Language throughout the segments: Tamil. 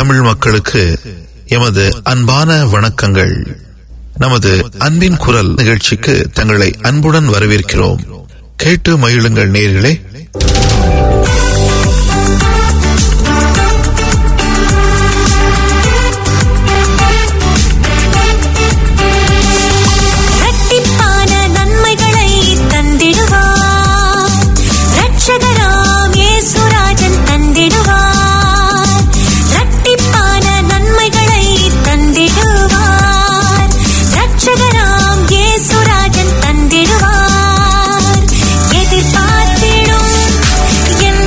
தமிழ் மக்களுக்கு எமது அன்பான வணக்கங்கள் நமது அன்பின் குரல் நிகழ்ச்சிக்கு தங்களை அன்புடன் வரவேற்கிறோம் கேட்டு மகிழுங்கள் நேர்களே இரட்டிப்பான நன்மைகளை தந்திடுவார் இரட்சகராம் இயேசுராஜன் தந்திடுவார் இரட்டிப்பான நன்மைகளை தந்திடுவார் இரட்சகராம் இயேசுராஜன் தந்திடுவார் எதிர்பார்த்திடும் என்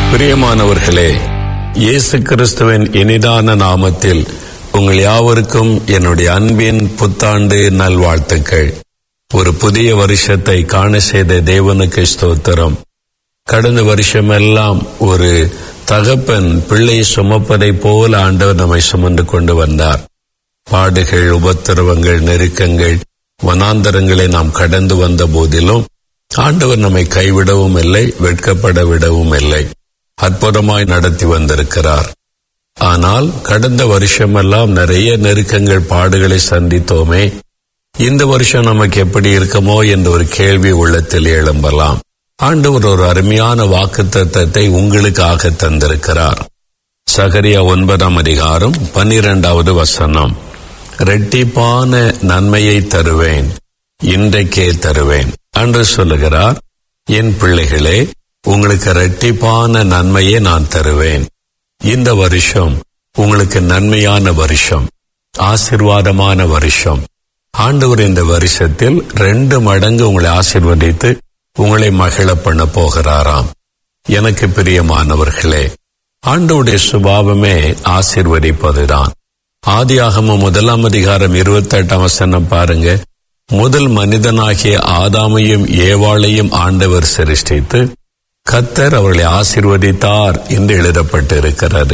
பிரியமானவர்களே இயேசு கிறிஸ்துவின் இனிதான நாமத்தில் உங்கள் யாவருக்கும் என்னுடைய அன்பின் புத்தாண்டு நல்வாழ்த்துக்கள் ஒரு புதிய வருஷத்தை காண செய்த தேவனுக்கு ஸ்தோத்திரம் கடந்த வருஷமெல்லாம் ஒரு தகப்பன் பிள்ளை சுமப்பதைப் போல ஆண்டவர் நம்மை சுமந்து கொண்டு வந்தார் பாடுகள் உபத்திரவங்கள் நெருக்கங்கள் வனாந்தரங்களை நாம் கடந்து வந்த போதிலும் ஆண்டவர் நம்மை கைவிடவும் இல்லை வெட்கப்பட விடவும் இல்லை அற்புதமாய் நடத்தி வந்திருக்கிறார் ஆனால் கடந்த வருஷமெல்லாம் நிறைய நெருக்கங்கள் பாடுகளை சந்தித்தோமே இந்த வருஷம் நமக்கு எப்படி இருக்குமோ என்ற ஒரு கேள்வி உள்ளத்தில் எழும்பலாம் ஆண்டவர் ஒரு அருமையான வாக்கு தத்தத்தை உங்களுக்காக தந்திருக்கிறார் சகரியா ஒன்பதாம் அதிகாரம் பன்னிரெண்டாவது வசனம் ரெட்டிப்பான நன்மையை தருவேன் இன்றைக்கே தருவேன் என்று சொல்லுகிறார் என் பிள்ளைகளே உங்களுக்கு ரெட்டிப்பான நன்மையை நான் தருவேன் இந்த வருஷம் உங்களுக்கு நன்மையான வருஷம் ஆசிர்வாதமான வருஷம் ஆண்டவர் இந்த வருஷத்தில் ரெண்டு மடங்கு உங்களை ஆசிர்வதித்து உங்களை மகிழ பண்ண போகிறாராம் எனக்கு பிரியமானவர்களே ஆண்டவுடைய சுபாவமே ஆசிர்வதிப்பதுதான் ஆதியாகம முதலாம் அதிகாரம் இருபத்தி எட்டாம் வசனம் பாருங்க முதல் மனிதனாகிய ஆதாமையும் ஏவாளையும் ஆண்டவர் சிருஷ்டித்து கத்தர் அவர்களை ஆசிர்வதித்தார் என்று எழுதப்பட்டிருக்கிறது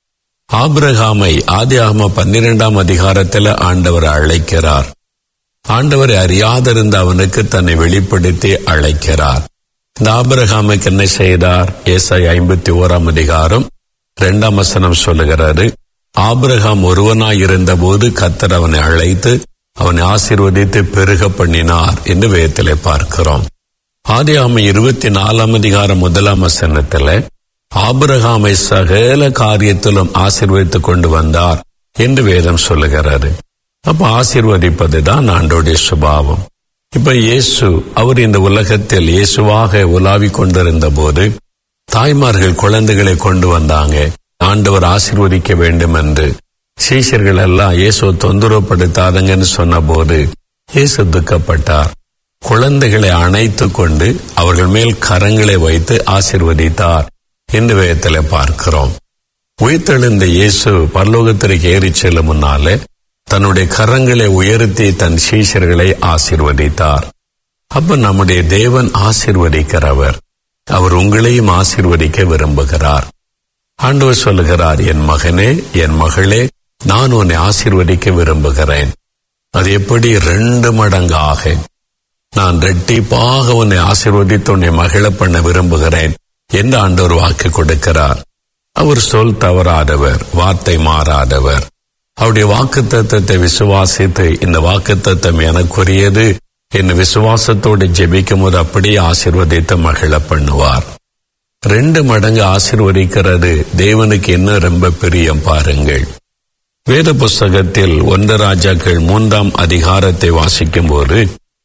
ஆபிரகாமை ஆதியாகம பன்னிரெண்டாம் அதிகாரத்தில் ஆண்டவர் அழைக்கிறார் ஆண்டவரை அறியாதிருந்த அவனுக்கு தன்னை வெளிப்படுத்தி அழைக்கிறார் இந்த ஆபிரகாமுக்கு என்ன செய்தார் ஏசாய் ஐம்பத்தி ஓராம் அதிகாரம் இரண்டாம் வசனம் சொல்லுகிறாரு ஆபிரகாம் ஒருவனாய் இருந்தபோது கத்தர் அவனை அழைத்து அவனை ஆசீர்வதித்து பெருக பண்ணினார் என்று வேதத்திலே பார்க்கிறோம் ஆதியாம இருபத்தி நாலாம் அதிகாரம் முதலாம் வசனத்துல ஆபிரகாமை சகல காரியத்திலும் ஆசீர்வதித்துக் கொண்டு வந்தார் என்று வேதம் சொல்லுகிறாரு அப்ப ஆசீர்வதிப்பது தான் ஆண்டோடைய சுபாவம் இப்ப இயேசு அவர் இந்த உலகத்தில் இயேசுவாக உலாவிக் கொண்டிருந்த போது தாய்மார்கள் குழந்தைகளை கொண்டு வந்தாங்க ஆண்டவர் ஆசீர்வதிக்க வேண்டும் என்று சீஷர்கள் எல்லாம் இயேசு தொந்தரவுப்படுத்தாதங்கன்னு சொன்னபோது இயேசு துக்கப்பட்டார் குழந்தைகளை அணைத்து கொண்டு அவர்கள் மேல் கரங்களை வைத்து ஆசீர்வதித்தார் என்று வேதத்தில் பார்க்கிறோம் உயிர்த்தெழுந்த இயேசு பரலோகத்திற்கு ஏறிச் செல்லும் முன்னாலே தன்னுடைய கரங்களை உயர்த்தி தன் சீஷர்களை ஆசீர்வதித்தார் அப்ப நம்முடைய தேவன் ஆசீர்வதிக்கிறவர் அவர் உங்களையும் ஆசீர்வதிக்க விரும்புகிறார் ஆண்டவர் சொல்லுகிறார் என் மகனே என் மகளே நான் உன்னை ஆசீர்வதிக்க விரும்புகிறேன் அது எப்படி ரெண்டு மடங்காக நான் ரெட்டிப்பாக உன்னை ஆசீர்வதித்து உன்னை மகிழ பண்ண விரும்புகிறேன் என்று ஆண்டவர் வாக்கு கொடுக்கிறார் அவர் சொல் தவறாதவர் வார்த்தை மாறாதவர் அவருடைய வாக்கு தத்துவத்தை விசுவாசித்து இந்த வாக்கு தத்துவம் எனக்குரியது என்று விசுவாசத்தோடு ஜெபிக்கும் போது அப்படியே ஆசீர்வதித்து மகிழ பண்ணுவார் ரெண்டு மடங்கு ஆசீர்வதிக்கிறது தேவனுக்கு என்ன ரொம்ப பிரியம் பாருங்கள் வேத புஸ்தகத்தில் ஒன்று ராஜாக்கள் மூன்றாம் அதிகாரத்தை வாசிக்கும் போது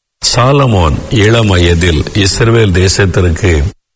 சாலமோன் இளம் வயதில் இஸ்ரேல் தேசத்திற்கு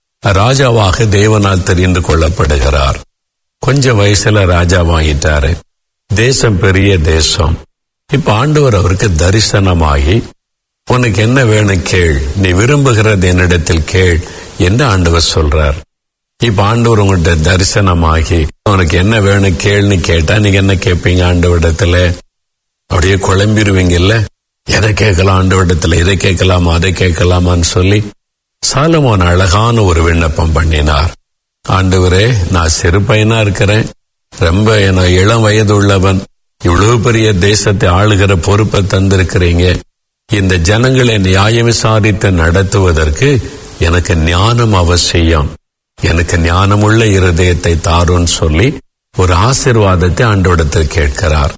ராஜாவாக தேவனால் தெரிந்து கொள்ளப்படுகிறார் கொஞ்ச வயசுல ராஜாவாகிட்டாரு தேசம் பெரிய தேசம் இப்ப ஆண்டவர் அவருக்கு தரிசனமாகி உனக்கு என்ன வேணும் கேள் நீ விரும்புகிறது என்னிடத்தில் கேள் என்று ஆண்டவர் சொல்றார் இப்ப ஆண்டவர் உங்கள்கிட்ட தரிசனமாகி உனக்கு என்ன வேணும் கேள்னு கேட்டா நீங்க என்ன கேட்பீங்க ஆண்டவரிடத்துல அப்படியே குழம்பிடுவீங்கல்ல எதை கேட்கலாம் ஆண்டவரிடத்துல இதை கேட்கலாமா அதை கேட்கலாமான்னு சொல்லி சாலமோன் அழகான ஒரு விண்ணப்பம் பண்ணினார் ஆண்டவரே நான் சிறு பையனா இருக்கிறேன் ரொம்ப என இளம் வயது உள்ளவன் இவ்வளவு பெரிய தேசத்தை ஆளுகிற பொறுப்பை தந்திருக்கிறீங்க இந்த ஜனங்களை நியாயம் விசாரித்து நடத்துவதற்கு எனக்கு ஞானம் அவசியம் எனக்கு ஞானமுள்ள இருதயத்தை தாருன்னு சொல்லி ஒரு ஆசிர்வாதத்தை ஆண்டோடத்தில் கேட்கிறார்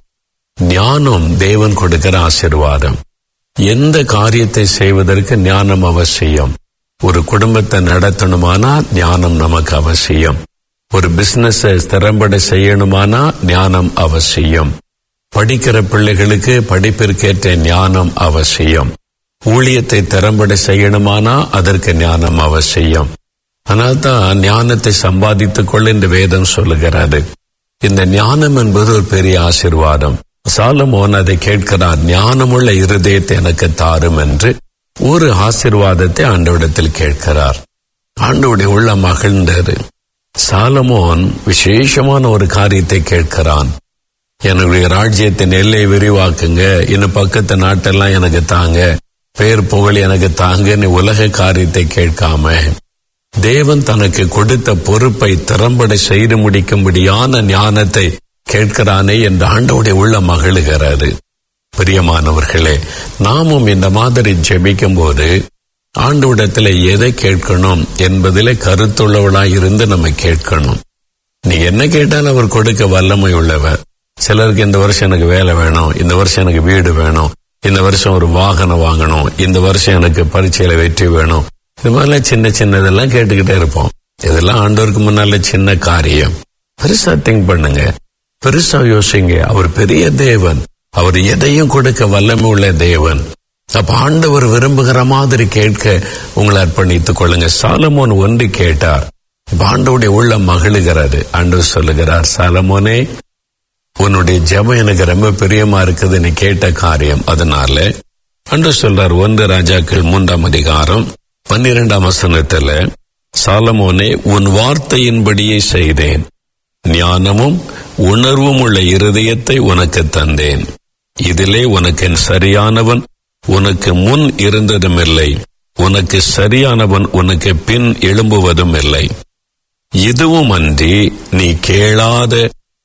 ஞானம் தேவன் கொடுக்கிற ஆசிர்வாதம் எந்த காரியத்தை செய்வதற்கு ஞானம் அவசியம் ஒரு குடும்பத்தை நடத்தணுமானா ஞானம் நமக்கு அவசியம் ஒரு பிசினஸ் திறம்பட செய்யணுமானா ஞானம் அவசியம் படிக்கிற பிள்ளைகளுக்கு படிப்பிற்கேற்ற ஞானம் அவசியம் ஊழியத்தை திறம்பட செய்யணுமானா அதற்கு ஞானம் அவசியம் ஆனால் தான் ஞானத்தை சம்பாதித்துக் கொள்ள இந்த வேதம் சொல்லுகிறது இந்த ஞானம் என்பது ஒரு பெரிய ஆசிர்வாதம் சாலமோன் அதை கேட்கிறார் ஞானமுள்ள இருதயத்தை எனக்கு தாரும் என்று ஒரு ஆசிர்வாதத்தை ஆண்டவிடத்தில் கேட்கிறார் ஆண்டவுடைய உள்ள மகிழ்ந்தது சாலமோன் விசேஷமான ஒரு காரியத்தை கேட்கிறான் என்னுடைய ராஜ்யத்தின் எல்லை விரிவாக்குங்க இன்னும் பக்கத்து நாட்டெல்லாம் எனக்கு தாங்க பேர் புகழ் எனக்கு தாங்கன்னு உலக காரியத்தை கேட்காம தேவன் தனக்கு கொடுத்த பொறுப்பை திறம்பட செய்து முடிக்கும்படியான ஞானத்தை கேட்கிறானே என்று ஆண்டவுடைய உள்ள மகிழுகிறது பிரியமானவர்களே நாமும் இந்த மாதிரி ஜெபிக்கும் போது ஆண்டவிடத்தில் எதை கேட்கணும் என்பதிலே கருத்துள்ளவளாய் இருந்து நம்ம கேட்கணும் நீ என்ன கேட்டாலும் அவர் கொடுக்க வல்லமை உள்ளவர் சிலருக்கு இந்த வருஷம் எனக்கு வேலை வேணும் இந்த வருஷம் எனக்கு வீடு வேணும் இந்த வருஷம் ஒரு வாகனம் வாங்கணும் இந்த வருஷம் எனக்கு பரீட்சையில வெற்றி வேணும் இது மாதிரிலாம் சின்ன சின்னதெல்லாம் கேட்டுக்கிட்டே இருப்போம் இதெல்லாம் ஆண்டவருக்கு முன்னால சின்ன காரியம் பெருசா திங்க் பண்ணுங்க பெருசா யோசிங்க அவர் பெரிய தேவன் அவர் எதையும் கொடுக்க வல்லமை உள்ள தேவன் அப்ப ஆண்டவர் விரும்புகிற மாதிரி கேட்க உங்களை அர்ப்பணித்துக் கொள்ளுங்க சாலமோன் ஒன்று கேட்டார் இப்ப ஆண்டவுடைய உள்ள மகிழுகிறது ஆண்டவர் சொல்லுகிறார் சாலமோனே உன்னுடைய ஜெபம் எனக்கு ரொம்ப பிரியமா இருக்குது நீ கேட்ட காரியம் அதனால அன்று சொல்றார் ஒன்று ராஜாக்கள் மூன்றாம் அதிகாரம் பன்னிரெண்டாம் வசனத்துல சாலமோனே உன் வார்த்தையின்படியே செய்தேன் ஞானமும் உணர்வும் உள்ள இருதயத்தை உனக்கு தந்தேன் இதிலே உனக்கு சரியானவன் உனக்கு முன் இருந்ததும் இல்லை உனக்கு சரியானவன் உனக்கு பின் எழும்புவதும் இல்லை இதுவும் அன்றி நீ கேளாத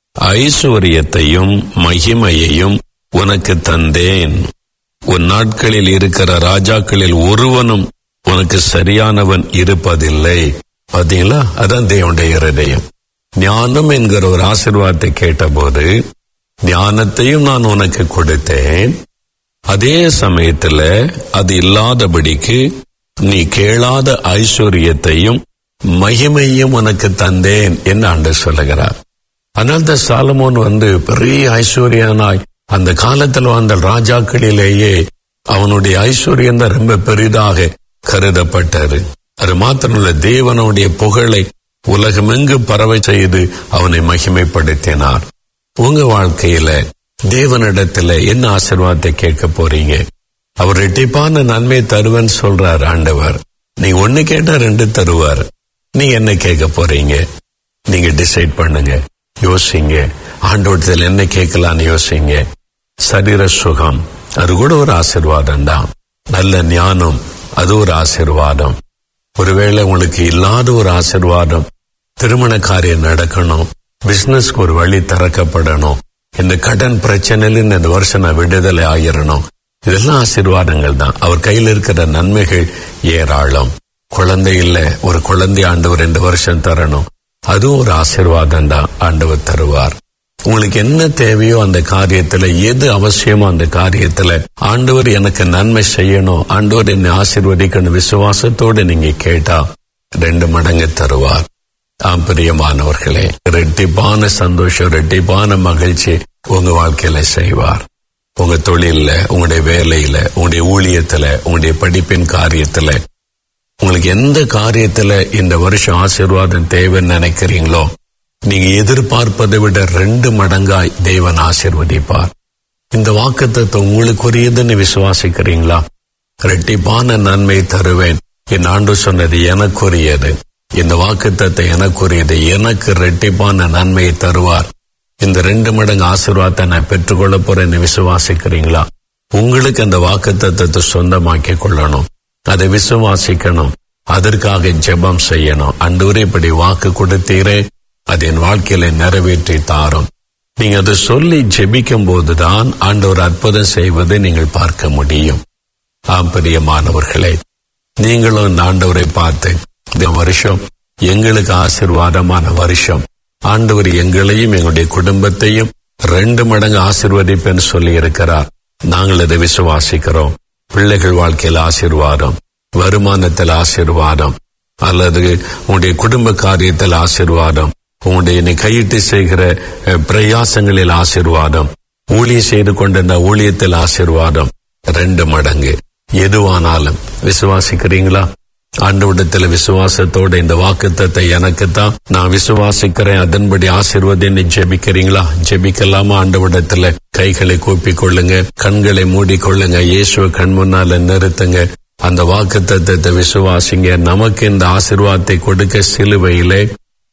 ஐஸ்வர்யத்தையும் மகிமையையும் உனக்கு தந்தேன் உன் நாட்களில் இருக்கிற ராஜாக்களில் ஒருவனும் உனக்கு சரியானவன் இருப்பதில்லை பாத்தீங்களா அதான் தேவனுடைய இருதயம் ஞானம் என்கிற ஒரு ஆசீர்வாதத்தை கேட்டபோது ஞானத்தையும் நான் உனக்கு கொடுத்தேன் அதே சமயத்துல அது இல்லாதபடிக்கு நீ கேளாத ஐஸ்வர்யத்தையும் மகிமையும் உனக்கு தந்தேன் என்று ஆண்டு சொல்லுகிறார் ஆனால் இந்த சாலமோன் வந்து பெரிய ஐஸ்வர்யனாய் அந்த காலத்தில் வந்த ராஜாக்களிலேயே அவனுடைய ஐஸ்வர்யம் தான் ரொம்ப பெரிதாக கருதப்பட்டது அது மாத்திரமல்ல தேவனுடைய புகழை உலகமெங்கு பரவ செய்து அவனை மகிமைப்படுத்தினார் உங்க வாழ்க்கையில தேவனிடத்துல என்ன ஆசீர்வாதத்தை கேட்க போறீங்க அவர் ரெட்டிப்பான நன்மை தருவேன்னு சொல்றார் ஆண்டவர் நீ ஒண்ணு கேட்டா ரெண்டு தருவார் நீ என்ன கேட்க போறீங்க நீங்க டிசைட் பண்ணுங்க யோசிங்க ஆண்டோட்டத்தில் என்ன கேட்கலான்னு யோசிங்க சரீர சுகம் அது கூட ஒரு ஆசிர்வாதம் தான் நல்ல ஞானம் அது ஒரு ஆசிர்வாதம் ஒருவேளை உங்களுக்கு இல்லாத ஒரு ஆசிர்வாதம் திருமண காரியம் நடக்கணும் பிசினஸ்க்கு ஒரு வழி திறக்கப்படணும் இந்த கடன் பிரச்சனையில இந்த வருஷம் நான் விடுதலை ஆகிரணும் இதெல்லாம் ஆசீர்வாதங்கள் தான் அவர் கையில் இருக்கிற நன்மைகள் ஏராளம் குழந்தை இல்ல ஒரு குழந்தை ஆண்டவர் ரெண்டு வருஷம் தரணும் அதுவும் ஒரு ஆசீர்வாதம் தான் ஆண்டவர் தருவார் உங்களுக்கு என்ன தேவையோ அந்த காரியத்துல எது அவசியமோ அந்த காரியத்துல ஆண்டவர் எனக்கு நன்மை செய்யணும் ஆண்டவர் என்னை ஆசீர்வதிக்கணும் விசுவாசத்தோடு நீங்க கேட்டா ரெண்டு மடங்கு தருவார் ஆம் பிரியமானவர்களே ரெட்டிப்பான சந்தோஷம் ரெட்டிப்பான மகிழ்ச்சி உங்க வாழ்க்கையில செய்வார் உங்க தொழில்ல உங்களுடைய வேலையில உங்களுடைய ஊழியத்துல உங்களுடைய படிப்பின் காரியத்துல உங்களுக்கு எந்த காரியத்துல இந்த வருஷம் ஆசீர்வாதம் தேவைன்னு நினைக்கிறீங்களோ நீங்க எதிர்பார்ப்பதை விட ரெண்டு மடங்காய் தேவன் ஆசீர்வதிப்பார் இந்த வாக்குத்தத்தை உங்களுக்குரியதுன்னு விசுவாசிக்கிறீங்களா ரெட்டிப்பான நன்மை தருவேன் என் ஆண்டு சொன்னது எனக்குரியது இந்த வாக்குத்தத்தை எனக்குரியது எனக்கு ரெட்டிப்பான நன்மையை தருவார் இந்த ரெண்டு மடங்கு ஆசீர்வாதத்தை நான் பெற்றுக்கொள்ள போறேன்னு விசுவாசிக்கிறீங்களா உங்களுக்கு அந்த வாக்குத்தத்தத்தை சொந்தமாக்கி கொள்ளணும் அதை விசுவாசிக்கணும் அதற்காக ஜெபம் செய்யணும் அன்றுவரே இப்படி வாக்கு கொடுத்தீரே அது என் வாழ்க்கையில நிறைவேற்றி தாரும் நீங்க அதை சொல்லி ஜெபிக்கும் போதுதான் ஆண்டவர் அற்புதம் செய்வதை நீங்கள் பார்க்க முடியும் ஆம் பிரியமானவர்களே நீங்களும் இந்த ஆண்டவரை பார்த்து இந்த வருஷம் எங்களுக்கு ஆசிர்வாதமான வருஷம் ஆண்டவர் எங்களையும் எங்களுடைய குடும்பத்தையும் ரெண்டு மடங்கு ஆசிர்வதிப்பேன்னு சொல்லி இருக்கிறார் நாங்கள் அதை விசுவாசிக்கிறோம் பிள்ளைகள் வாழ்க்கையில் ஆசிர்வாதம் வருமானத்தில் ஆசிர்வாதம் அல்லது உங்களுடைய குடும்ப காரியத்தில் ஆசிர்வாதம் உங்களுடைய நீ கையிட்டு செய்கிற அஹ், பிரயாசங்களில் ஆசிர்வாதம் ஊழியம் செய்து கொண்டிருந்த ஊழியத்தில் ஆசிர்வாதம் ரெண்டு மடங்கு எதுவானாலும் விசுவாசிக்கிறீங்களா ஆண்டவிடத்துல விசுவாசத்தோட இந்த வாக்குத்தத்தை எனக்கு தான் நான் விசுவாசிக்கிறேன் அதன்படி ஆசிர்வதின்னு ஜெபிக்கிறீங்களா ஜெபிக்கலாமா ஆண்டவிடத்துல கைகளை கூப்பிக் கொள்ளுங்க கண்களை மூடிக்கொள்ளுங்க இயேசுவ கண் முன்னால நிறுத்துங்க அந்த வாக்குத்தத்தத்தை விசுவாசிங்க நமக்கு இந்த ஆசிர்வாதத்தை கொடுக்க சிலுவையிலே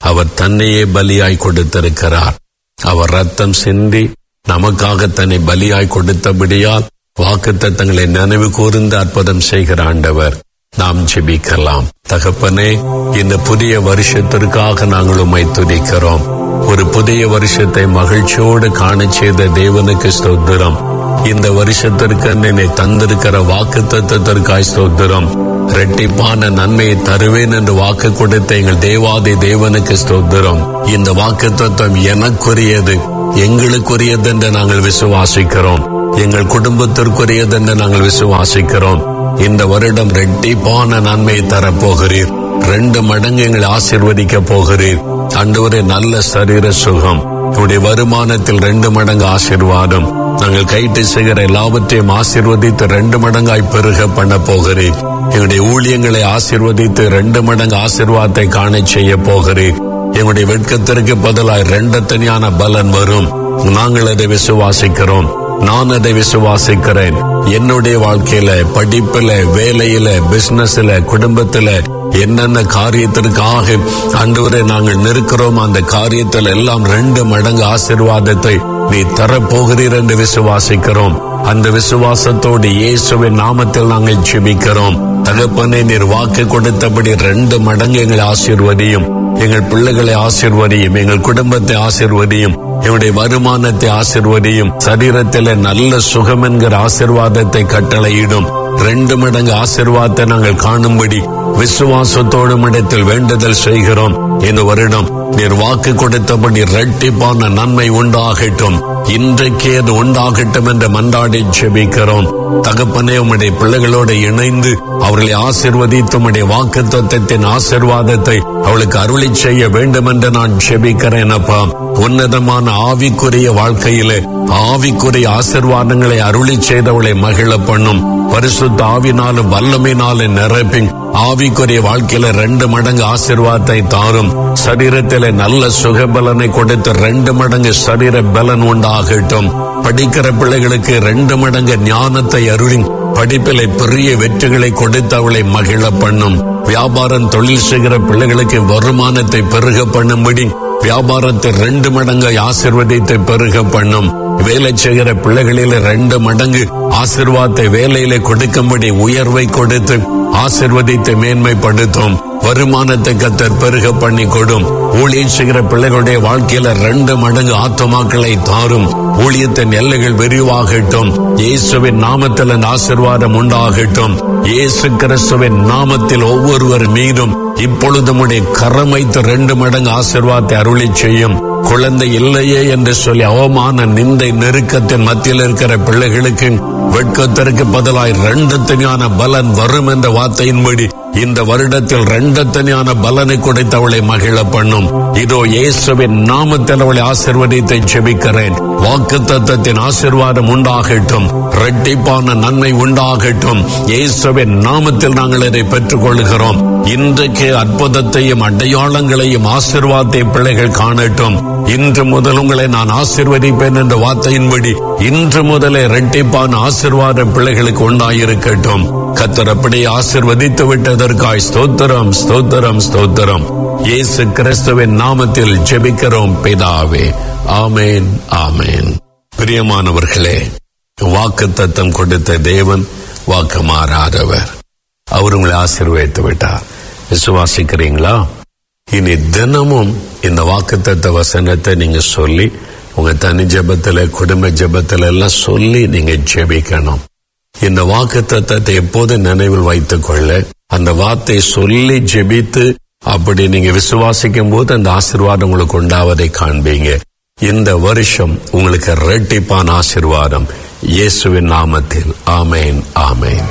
அவர் தன்னையே பலியாய் கொடுத்திருக்கிறார் அவர் ரத்தம் சிந்தி நமக்காக தன்னை பலியாய் கொடுத்தபடியால் வாக்கு தத்தங்களை நினைவு கூர்ந்து அற்புதம் செய்கிற ஆண்டவர் நாம் ஜெபிக்கலாம் தகப்பனே இந்த புதிய வருஷத்திற்காக நாங்கள் உம்மை துதிக்கிறோம் ஒரு புதிய வருஷத்தை மகிழ்ச்சியோடு காணச் செய்த தேவனுக்கு ஸ்தோத்திரம் இந்த வருஷத்திற்கு என்னை தந்திருக்கிற வாக்கு தத்துவத்திற்காய் ஸ்தோத்திரம் ரெட்டிப்பான நன்மையை தருவேன் என்று வாக்கு கொடுத்த எங்கள் தேவாதி தேவனுக்கு ஸ்தோத்திரம் இந்த வாக்கு தத்துவம் எனக்குரியது எங்களுக்குரியது என்று நாங்கள் விசுவாசிக்கிறோம் எங்கள் குடும்பத்திற்குரியது என்று நாங்கள் விசுவாசிக்கிறோம் இந்த வருடம் ரெட்டிப்பான நன்மையை தரப்போகிறீர் ரெண்டு மடங்கு எங்களை ஆசிர்வதிக்க போகிறீர் அன்றுவரே நல்ல சரீர சுகம் உடைய வருமானத்தில் ரெண்டு மடங்கு ஆசிர்வாதம் நாங்கள் கைட்டு செய்கிற எல்லாவற்றையும் ஆசிர்வதித்து ரெண்டு மடங்காய் பெருக பண்ண போகிறீர் எங்களுடைய ஊழியங்களை ஆசிர்வதித்து ரெண்டு மடங்கு ஆசிர்வாதத்தை காண செய்ய போகிறீர் எங்களுடைய வெட்கத்திற்கு பதிலாய் ரெண்டு தனியான பலன் வரும் நாங்கள் அதை விசுவாசிக்கிறோம் நான் அதை விசுவாசிக்கிறேன் என்னுடைய வாழ்க்கையில படிப்புல வேலையில பிசினஸ்ல குடும்பத்துல என்னென்ன காரியத்திற்காக ஆண்டவரை நாங்கள் நிற்கிறோம் அந்த காரியத்தில் எல்லாம் ரெண்டு மடங்கு ஆசிர்வாதத்தை நீ தரப்போகிறீர் என்று விசுவாசிக்கிறோம் அந்த விசுவாசத்தோடு இயேசுவின் நாமத்தில் நாங்கள் ஜெபிக்கிறோம் தகப்பனே நீர் வாக்கு கொடுத்தபடி ரெண்டு மடங்கு எங்களை ஆசீர்வதியும் எங்கள் பிள்ளைகளை ஆசிர்வதியும் எங்கள் குடும்பத்தை ஆசிர்வதியும் எங்களுடைய வருமானத்தை ஆசிர்வதியும் சரீரத்தில் நல்ல சுகம் என்கிற ஆசிர்வாதத்தை கட்டளையிடும் ரெண்டு மடங்கு ஆசிர்வாதத்தை நாங்கள் காணும்படி விசுவாசத்தோடும் இடத்தில் வேண்டுதல் செய்கிறோம் இந்த வருடம் நீர் வாக்கு கொடுத்தபடி இரட்டிப்பான நன்மை உண்டாகட்டும் இன்றைக்கே அது உண்டாகட்டும் என்று மன்றாடி ஜெபிக்கிறோம் தகப்பனே உம்முடைய பிள்ளைகளோடு இணைந்து அவர்களை ஆசிர்வதித்து உம்முடைய வாக்கு தத்தத்தின் ஆசிர்வாதத்தை அவளுக்கு அருளி செய்ய வேண்டும் என்று நான் ஜெபிக்கிறேன் அப்பா உன்னதமான ஆவிக்குரிய வாழ்க்கையிலே ஆவிக்குரிய ஆசிர்வாதங்களை அருளி செய்தவளை மகிழ பண்ணும் பரிசுத்த ஆவினாலும் வல்லமையினாலும் நிரப்பி ஆவிக்குரிய வாழ்க்கையில ரெண்டு மடங்கு ஆசிர்வாதத்தை தாரும் சரீரத்திலே நல்ல சுகபலனை கொடுத்து ரெண்டு மடங்கு சரீர பலன் உண்டாகட்டும் படிக்கிற பிள்ளைகளுக்கு ரெண்டு மடங்கு ஞானத்தை அருளி படிப்பிலே பெரிய வெற்றிகளை கொடுத்து அவளை மகிழ பண்ணும் வியாபாரம் தொழில் செய்கிற பிள்ளைகளுக்கு வருமானத்தை பெருக பண்ணும்படி வியாபாரத்தை ரெண்டு மடங்கு ஆசிர்வதித்து பெருக பண்ணும் வேலை செய்கிற பிள்ளைகளில ரெண்டு மடங்கு ஆசிர்வாதத்தை வேலையில கொடுக்கும்படி உயர்வை கொடுத்து ஆசிர்வதித்து மேன்மைப்படுத்தும் வருமானத்தை கத்தர் பெருக பண்ணி கொடும் ஊழியம் செய்கிற பிள்ளைகளுடைய வாழ்க்கையில ரெண்டு மடங்கு ஆத்மாக்களை தாரும் ஊழியத்தின் எல்லைகள் விரிவாகட்டும் இயேசுவின் நாமத்தில் அந்த ஆசிர்வாதம் உண்டாகட்டும் இயேசு கிறிஸ்துவின் நாமத்தில் ஒவ்வொருவர் மீதும் இப்பொழுது உடைய கரம் வைத்து ரெண்டு மடங்கு ஆசிர்வாதத்தை அருளி செய்யும் குழந்தை இல்லையே என்று சொல்லி அவமான நிந்தை நெருக்கத்தின் மத்தியில் இருக்கிற பிள்ளைகளுக்கு வெட்கத்திற்கு பதிலாய் ரெண்டு தனியான பலன் வரும் என்ற வார்த்தையின்படி இந்த வருடத்தில் ரெண்டு தனியான பலனை கொடுத்து அவளை மகிழ பண்ணும் இதோ இயேசுவின் நாமத்தில் அவளை ஆசிர்வதித்தை செபிக்கிறேன் வாக்கு தத்தத்தின் ஆசிர்வாதம் உண்டாகட்டும் இரட்டிப்பான நன்மை உண்டாகட்டும் இயேசுவின் நாமத்தில் நாங்கள் இதை பெற்றுக் கொள்கிறோம் இன்றைக்கு அற்புதத்தையும் அடையாளங்களையும் ஆசிர்வாதத்தை பிள்ளைகள் காணட்டும் இன்று முதல் உங்களை நான் ஆசிர்வதிப்பேன் என்ற வார்த்தையின்படி இன்று முதலே இரட்டிப்பான ஆசிர்வாதம் பிள்ளைகளுக்கு உண்டாயிருக்கட்டும் கத்தர் அப்படி ஆசிர்வதித்து விட்டதற்காய் ஸ்தோத்திரம் ஸ்தோத்திரம் ஸ்தோத்திரம் இயேசு கிறிஸ்துவின் நாமத்தில் ஜெபிக்கிறோம் பிதாவே ஆமேன் ஆமேன் பிரியமானவர்களே வாக்கு தத்தம் கொடுத்த தேவன் வாக்கு மாறாதவர் அவர் உங்களை ஆசீர்வதித்து விட்டார் விசுவாசிக்கிறீங்களா இனி தினமும் இந்த வாக்குத்தத்த வசனத்தை நீங்க சொல்லி உங்க தனி ஜெபத்துல குடும்ப ஜெபத்துல எல்லாம் சொல்லி நீங்க ஜெபிக்கணும் இந்த வாக்கு தத்தத்தை எப்போது நினைவில் வைத்துக் கொள்ள அந்த வார்த்தை சொல்லி ஜெபித்து அப்படி நீங்க விசுவாசிக்கும் போது அந்த ஆசிர்வாதம் உங்களுக்கு உண்டாவதை காண்பீங்க இந்த வருஷம் உங்களுக்கு இரட்டிப்பான ஆசிர்வாதம் இயேசுவின் நாமத்தில் ஆமேன் ஆமேன்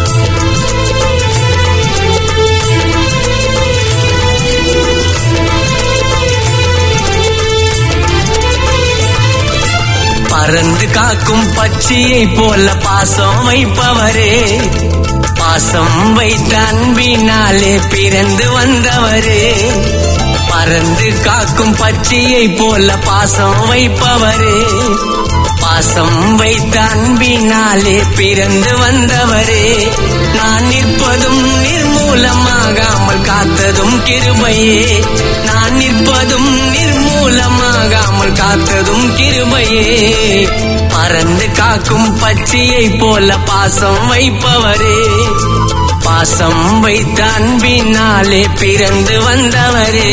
Thank you. காக்கும் பட்சியை போல பாசம் வைப்பவரே பாசம் வைத்த அன்பினாலே பிறந்து வந்தவரே பறந்து காக்கும் பட்சியை போல பாசம் வைப்பவரே பாசம் வைத்த அன்பினாலே பிறந்து வந்தவரே நான் நிற்பதும் நிர்மூலமாகாமல் காத்ததும் கிருபையே நான் நிற்பதும் நிர்மூலமாகாமல் காத்ததும் கிருபையே பறந்து காக்கும் பட்சியை போல பாசம் வைப்பவரே பாசம் வைத்த அன்பினாலே பிறந்து வந்தவரே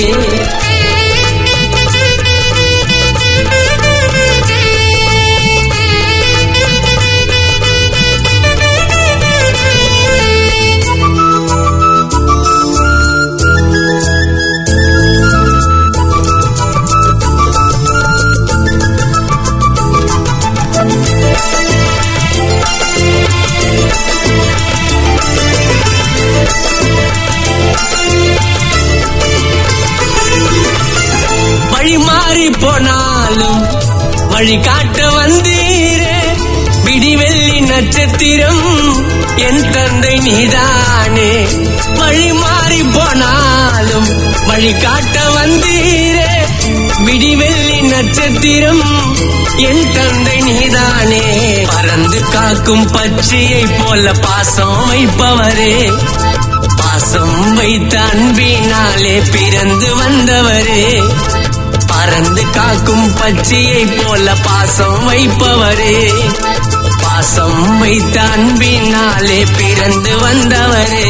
வழி மாறி போனாலும் வழி காட்ட வந்தீரே விடிவெள்ளி நட்சத்திரம் என் தந்தை நீதானே வழி மாறி போனாலும் வழி காட்ட வந்தீரே விடிவெள்ளி நட்சத்திரம் என் தந்தை நீதானே பறந்து காக்கும் பச்சையை போல பாசம் வைப்பவரே பாசம் வைத்த அன்பினாலே பிறந்து வந்தவரே பறந்து காக்கும் பச்சையை போல பாசம் வைப்பவரே பாசம் வைத்த அன்பினாலே பிறந்து வந்தவரே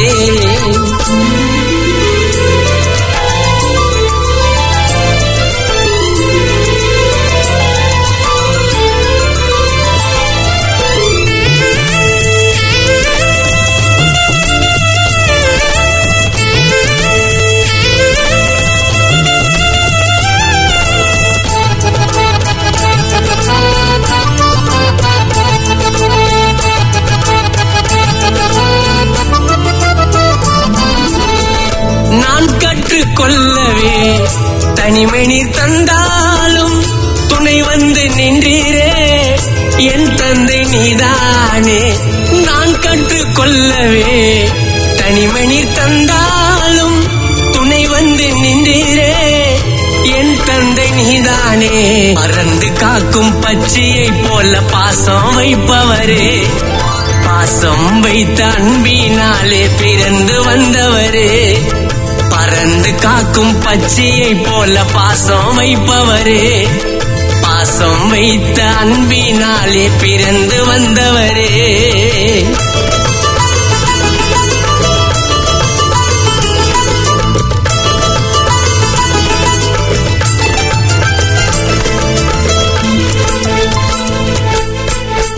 நான் கற்றுக்கொள்ளவே தனிமை நீர் தந்தாலும் துணை வந்து நின்றீரே என் தந்தை நீதானே நான் கற்றுக்கொள்ளவே தனிமை நீர் தந்தாலும் துணை வந்து நின்றீரே என் தந்தை நீதானே மறந்து காக்கும் பச்சையை போல பாசம் வைப்பவரே பாசம் வைத்த அன்பினாலே பிறந்து வந்தவரே பறந்து காக்கும் பச்சையை போல பாசம் வைப்பவரே பாசம் வைத்த அன்பினாலே பிறந்து வந்தவரே